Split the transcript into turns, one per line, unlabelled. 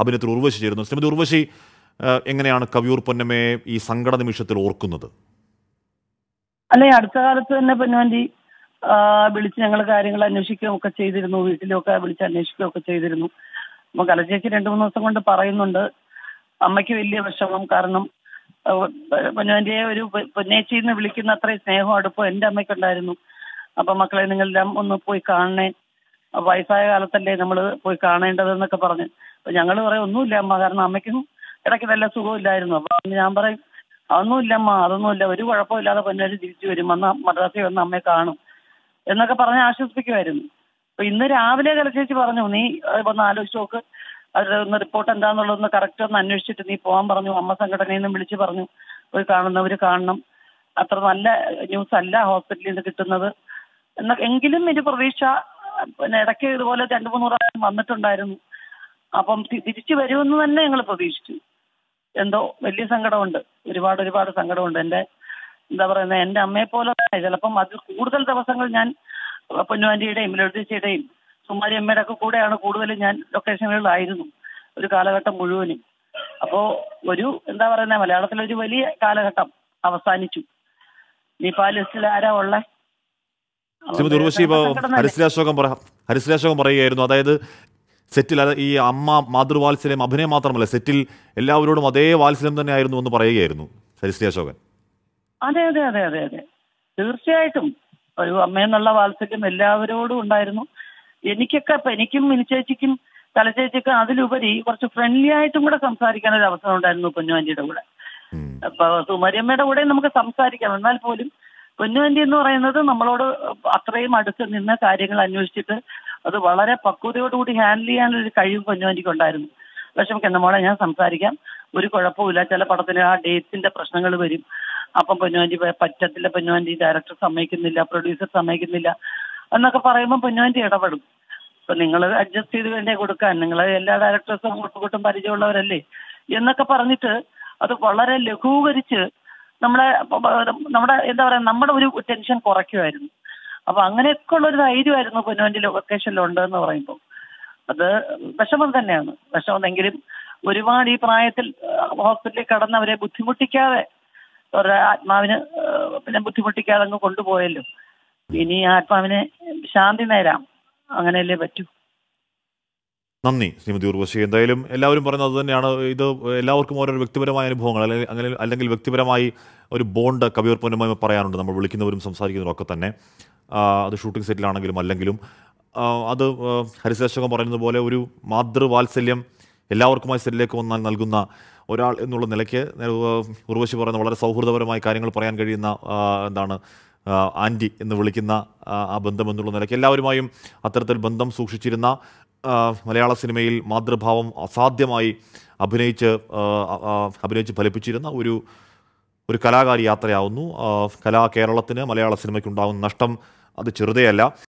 അഭിനയത്തിൽ ഉർവശി ചേരുന്നു ശ്രീമതി ഉർവശി ആ, എങ്ങനെയാണ് കവിയൂർ പൊന്നമ്മയെ ഈ സങ്കട നിമിഷത്തിൽ ഓർക്കുന്നത്
അല്ലെ അടുത്ത കാലത്ത് തന്നെ പൊന്നുവണ്ടി ആ, വിളിച്ച് ഞങ്ങൾ കാര്യങ്ങൾ അന്വേഷിക്കുകയും ഒക്കെ ചെയ്തിരുന്നു വീട്ടിലൊക്കെ വിളിച്ച് അന്വേഷിക്കുകയും ഒക്കെ ചെയ്തിരുന്നു അപ്പൊ കലചേച്ചി രണ്ടു മൂന്ന് ദിവസം കൊണ്ട് പറയുന്നുണ്ട് അമ്മയ്ക്ക് വലിയ വിഷമം കാരണം ആ, പൊന്നുവന്റിയെ ഒരു പൊ- പൊന്നേച്ചി എന്ന് വിളിക്കുന്ന അത്രയും സ്നേഹം അടുപ്പം എന്റെ അമ്മയ്ക്കുണ്ടായിരുന്നു അപ്പൊ മക്കളെ നിങ്ങളെല്ലാം ഒന്ന് പോയി കാണണേ അപ്പൊ വയസ്സായ കാലത്തല്ലേ നമ്മൾ പോയി കാണേണ്ടതെന്നൊക്കെ പറഞ്ഞു അപ്പൊ ഞങ്ങൾ പറയും ഒന്നുമില്ല അമ്മ കാരണം അമ്മയ്ക്കും ഇടയ്ക്ക് നല്ല സുഖമില്ലായിരുന്നു അപ്പൊ ഞാൻ പറയും അതൊന്നുമില്ല അമ്മ അതൊന്നുമില്ല ഒരു കുഴപ്പമില്ലാതെ പൊന്നാരി തിരിച്ചു വരും വന്ന് മദ്രാസിൽ വന്ന് അമ്മയെ കാണും എന്നൊക്കെ പറഞ്ഞ് ആശ്വസിപ്പിക്കുമായിരുന്നു അപ്പൊ ഇന്ന് രാവിലെ കളിച്ചേച്ചി പറഞ്ഞു നീ അത് വന്ന് ആലോചിച്ച് നോക്ക് അത് ഒന്ന് റിപ്പോർട്ട് എന്താന്നുള്ളതൊന്ന് കറക്റ്റ് ഒന്ന് അന്വേഷിച്ചിട്ട് നീ പോകാൻ പറഞ്ഞു അമ്മ സംഘടനയിൽ നിന്ന് വിളിച്ച് പറഞ്ഞു പോയി കാണുന്നവര് കാണണം അത്ര നല്ല ന്യൂസ് അല്ല ഹോസ്പിറ്റലിൽ നിന്ന് കിട്ടുന്നത് എന്ന എങ്കിലും ഒരു പ്രതീക്ഷ പിന്നെ ഇടയ്ക്ക് ഇതുപോലെ രണ്ടു മൂന്ന് പ്രാവശ്യം വന്നിട്ടുണ്ടായിരുന്നു അപ്പം തി- തിരിച്ചു വരുമെന്ന് തന്നെ ഞങ്ങൾ പ്രതീക്ഷിച്ചു എന്തോ വലിയ സങ്കടമുണ്ട് ഒരുപാട് ഒരുപാട് സങ്കടമുണ്ട് എൻ്റെ എന്താ പറയുന്നത് എൻ്റെ അമ്മയെ പോലെ തന്നെ ചിലപ്പം അതിൽ കൂടുതൽ ദിവസങ്ങൾ ഞാൻ പൊന്നുവാൻ്റിയുടെയും ലളിതച്ചയുടെയും സുമാരി അമ്മയുടെ ഒക്കെ കൂടെയാണ് കൂടുതലും ഞാൻ ലൊക്കേഷനുകളിലായിരുന്നു ഒരു കാലഘട്ടം മുഴുവനും അപ്പോ ഒരു എന്താ പറയുന്നത് മലയാളത്തിലെ ഒരു വലിയ കാലഘട്ടം അവസാനിച്ചു ഇനിയിപ്പോ ആ ലിസ്റ്റിൽ ആരാ ഉള്ളേ
ശ്രീമതി ഉർവശി ഇപ്പോൾ ഹരിശ്രീരാശോകം പറ ഹരിശ്രീരാശോകം പറയുകയായിരുന്നു അതായത് സെറ്റിൽ അത് ഈ അമ്മ മാതൃവാത്സല്യം അഭിനയം മാത്രമല്ല സെറ്റിൽ എല്ലാവരോടും അതേ വാത്സല്യം തന്നെയായിരുന്നു എന്ന് പറയുകയായിരുന്നു ഹരിശ്രീ അശോകൻ
അതെ അതെ അതെ അതെ അതെ തീർച്ചയായിട്ടും ഒരു അമ്മയെന്നുള്ള വാത്സല്യം എല്ലാവരോടും ഉണ്ടായിരുന്നു എനിക്കൊക്കെ ഇപ്പൊ എനിക്കും മിനിച്ചേച്ചിക്കും തലച്ചേച്ചിക്കും അതിലുപരി കുറച്ച് ഫ്രണ്ട്ലി ആയിട്ടും കൂടെ സംസാരിക്കാൻ ഒരു അവസരം ഉണ്ടായിരുന്നു പൊന്നുവാൻ്റിയുടെ കൂടെ
ഉം.
അപ്പൊ സുമരിയമ്മയുടെ കൂടെ നമുക്ക് സംസാരിക്കാം എന്നാൽ പോലും പൊന്നുവന്റി എന്ന് പറയുന്നത് നമ്മളോട് അത്രയും അടുത്ത് നിന്ന് കാര്യങ്ങൾ അന്വേഷിച്ചിട്ട് അത് വളരെ പക്വതയോടുകൂടി ഹാൻഡിൽ ചെയ്യാനുള്ള ഒരു കഴിവ് പൊന്നുവന്റിക്ക് ഉണ്ടായിരുന്നു വിഷമിക്കുന്ന മോളെ ഞാൻ സംസാരിക്കാം ഒരു കുഴപ്പമില്ല ചില പടത്തിന് ആ ഡേറ്റ്സിന്റെ പ്രശ്നങ്ങൾ വരും അപ്പം പൊന്നുവന്റി പ- പറ്റത്തില്ല പൊന്നുവന്റി ഡയറക്ടർ സമ്മതിക്കുന്നില്ല പ്രൊഡ്യൂസർ സമ്മതിക്കുന്നില്ല എന്നൊക്കെ പറയുമ്പോൾ പൊന്നുവന്റി ഇടപെടും അപ്പൊ നിങ്ങൾ അഡ്ജസ്റ്റ് ചെയ്ത് വേണ്ടേ കൊടുക്കാൻ നിങ്ങൾ എല്ലാ ഡയറക്ടേഴ്സും കൂട്ടുകൂട്ടും പരിചയമുള്ളവരല്ലേ എന്നൊക്കെ പറഞ്ഞിട്ട് അത് വളരെ ലഘൂകരിച്ച് നമ്മളെ നമ്മുടെ എന്താ പറയാ നമ്മുടെ ഒരു ടെൻഷൻ കുറയ്ക്കുമായിരുന്നു അപ്പൊ അങ്ങനെയൊക്കെ ഉള്ള ഒരു ധൈര്യമായിരുന്നു പൊന്നുവന്റെ ലൊക്കേഷനിലുണ്ട് എന്ന് പറയുമ്പോൾ അത് വിഷമം തന്നെയാണ് വിഷമമെങ്കിലും ഒരുപാട് ഈ പ്രായത്തിൽ ഹോസ്പിറ്റലിൽ കടന്നവരെ ബുദ്ധിമുട്ടിക്കാതെ അവരുടെ ആത്മാവിന് ആ, പിന്നെ ബുദ്ധിമുട്ടിക്കാതെ അങ്ങ് കൊണ്ടുപോയല്ലോ ഇനി ഈ ആത്മാവിനെ ശാന്തി നേരാം അങ്ങനെയല്ലേ പറ്റൂ
നന്ദി ശ്രീമതി ഉർവശി എന്തായാലും എല്ലാവരും പറയുന്നത് അത് തന്നെയാണ് ഇത് എല്ലാവർക്കും ഓരോ വ്യക്തിപരമായ അനുഭവങ്ങൾ അല്ലെങ്കിൽ അങ്ങനെ അല്ലെങ്കിൽ വ്യക്തിപരമായി ഒരു ബോണ്ട് കവിയൂർ പൊന്നമ്മ പറയാറുണ്ട് നമ്മൾ വിളിക്കുന്നവരും സംസാരിക്കുന്നവരും ഒക്കെ തന്നെ ആ, അത് ഷൂട്ടിംഗ് സെറ്റിലാണെങ്കിലും അല്ലെങ്കിലും ആ, അത് ഹരിശേഷകം പറയുന്നത് പോലെ ഒരു മാതൃവാത്സല്യം എല്ലാവർക്കുമായി സെറ്റിലേക്ക് വന്നാൽ നൽകുന്ന ഒരാൾ എന്നുള്ള നിലയ്ക്ക് നേരെ- ഉർവശി പറയുന്ന വളരെ സൗഹൃദപരമായ കാര്യങ്ങൾ പറയാൻ കഴിയുന്ന ആ, എന്താണ് ആ, ആൻറ്റി എന്ന് വിളിക്കുന്ന ആ, ആ ബന്ധം എന്നുള്ള നിലയ്ക്ക് എല്ലാവരുമായും അത്തരത്തിൽ ബന്ധം സൂക്ഷിച്ചിരുന്ന ആ, മലയാള സിനിമയിൽ മാതൃഭാവം അസാധ്യമായി അഭിനയിച്ച് ആ, ആ, അഭിനയിച്ച് ഫലിപ്പിച്ചിരുന്ന ഒരു ഒരു കലാകാരി യാത്രയാവുന്നു ആ, കലാ കേരളത്തിന് മലയാള സിനിമയ്ക്കുണ്ടാകുന്ന നഷ്ടം അത് ചെറുതേയല്ല